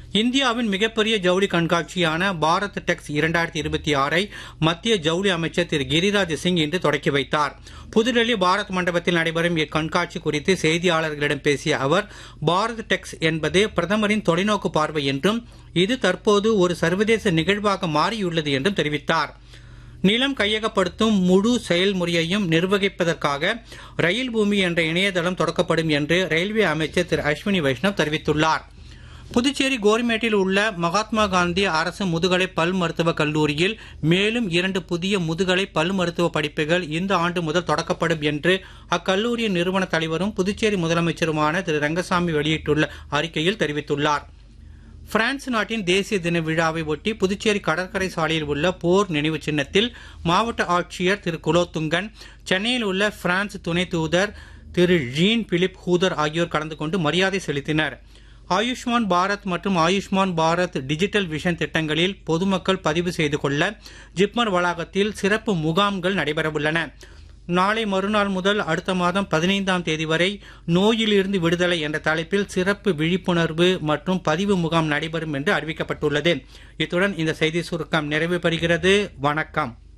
இந்தியாவின் மிகப்பெரிய ஜவுளி கண்காட்சியான பாரத் டெக்ஸ் இரண்டாயிரத்தி இருபத்தி ஆறை மத்திய ஜவுளி அமைச்சர் திரு கிரிராஜ் சிங் இன்று தொடக்கி வைத்தார் புதுடெல்லி பாரத் மண்டபத்தில் நடைபெறும் இக்கண்காட்சி குறித்து செய்தியாளர்களிடம் பேசிய அவர் பாரத் டெக்ஸ் என்பது பிரதமரின் தொலைநோக்கு பார்வை என்றும் இது தற்போது ஒரு சர்வதேச நிகழ்வாக மாறியுள்ளது என்றும் தெரிவித்தார் நிலம் கையகப்படுத்தும் முழு செயல்முறையையும் நிர்வகிப்பதற்காக ரயில் பூமி என்ற இணையதளம் தொடக்கப்படும் என்று ரயில்வே அமைச்சர் திரு அஸ்வினி வைஷ்ணவ் தெரிவித்துள்ளார் புதுச்சேரி கோரிமேட்டில் உள்ள மகாத்மா காந்தி அரசு முதுகலை பல் மருத்துவக் கல்லூரியில் மேலும் இரண்டு புதிய முதுகலை பல் மருத்துவ படிப்புகள் இந்த ஆண்டு முதல் தொடக்கப்படும் என்று அக்கல்லூரியின் நிறுவன தலைவரும் புதுச்சேரி முதலமைச்சருமான திரு ரங்கசாமி வெளியிட்டுள்ள அறிக்கையில் தெரிவித்துள்ளார் பிரான்ஸ் நாட்டின் தேசிய தின விழாவை ஒட்டி புதுச்சேரி கடற்கரை சாலையில் உள்ள போர் நினைவு சின்னத்தில் மாவட்ட ஆட்சியர் திரு குலோத்துங்கன் சென்னையில் உள்ள பிரான்ஸ் துணை தூதர் திரு ஜீன் பிலிப் ஹூதர் ஆகியோர் கலந்து கொண்டு மரியாதை செலுத்தினர் ஆயுஷ்மான் பாரத் மற்றும் ஆயுஷ்மான் பாரத் டிஜிட்டல் விஷன் திட்டங்களில் பொதுமக்கள் பதிவு செய்து கொள்ள ஜிப்மர் வளாகத்தில் சிறப்பு முகாம்கள் நடைபெறவுள்ளன நாளை மறுநாள் முதல் அடுத்த மாதம் பதினைந்தாம் தேதி வரை நோயிலிருந்து விடுதலை என்ற தலைப்பில் சிறப்பு விழிப்புணர்வு மற்றும் பதிவு முகாம் நடைபெறும் என்று அறிவிக்கப்பட்டுள்ளது இத்துடன் இந்த செய்தி சுருக்கம் நிறைவு பெறுகிறது வணக்கம்